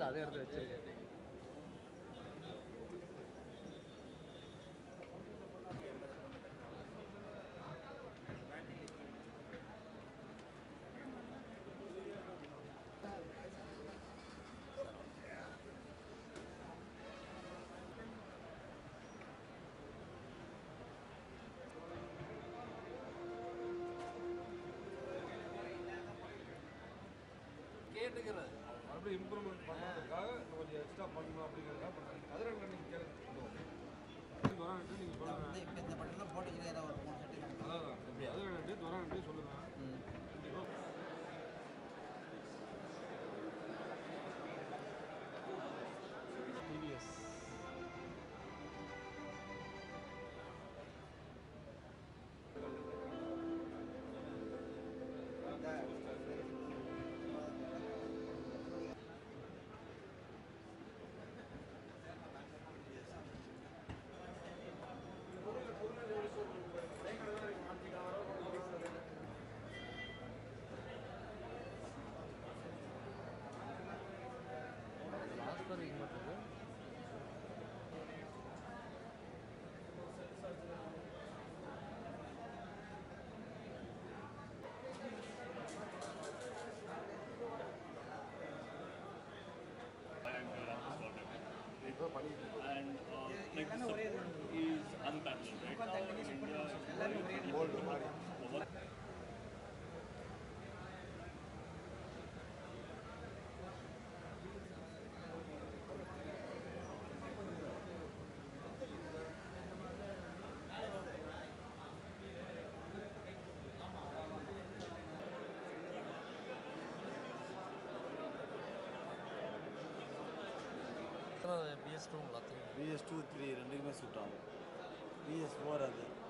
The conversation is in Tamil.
அதே இடத்துல வச்சிருக்கேன் கேட்டுக்கிறேன் மறுபடியும் இம்ப்ரூவ்மெண்ட் பண்ணுறதுக்காக இன்னும் கொஞ்சம் எக்ஸ்ட்ரா பண்ணணும் அப்படிங்கிறதுக்காக பண்ணுறாங்க அதில் நீங்கள் கேட்க துரான்ட்டு நீங்கள் சொல்லுங்கள் இப்போ இந்த பட்டெல்லாம் போட்டிங்கன்னா ஏதாவது ஒரு மூணு சட்டி அதான் அதில் ரெண்டு துரான்ட்டு சொல்லுங்கள் கண்டிப்பாக டிவிஎஸ் லாஸ்ட் வரைக்கும் மட்டும் and uh, like the support is unparalleled right now in India. Over- BS two எல்லாத்தையும் பிஎஸ் டூ த்ரீ ரெண்டுக்குமே சூட் ஆகும் பிஎஸ் ஃபோர் அது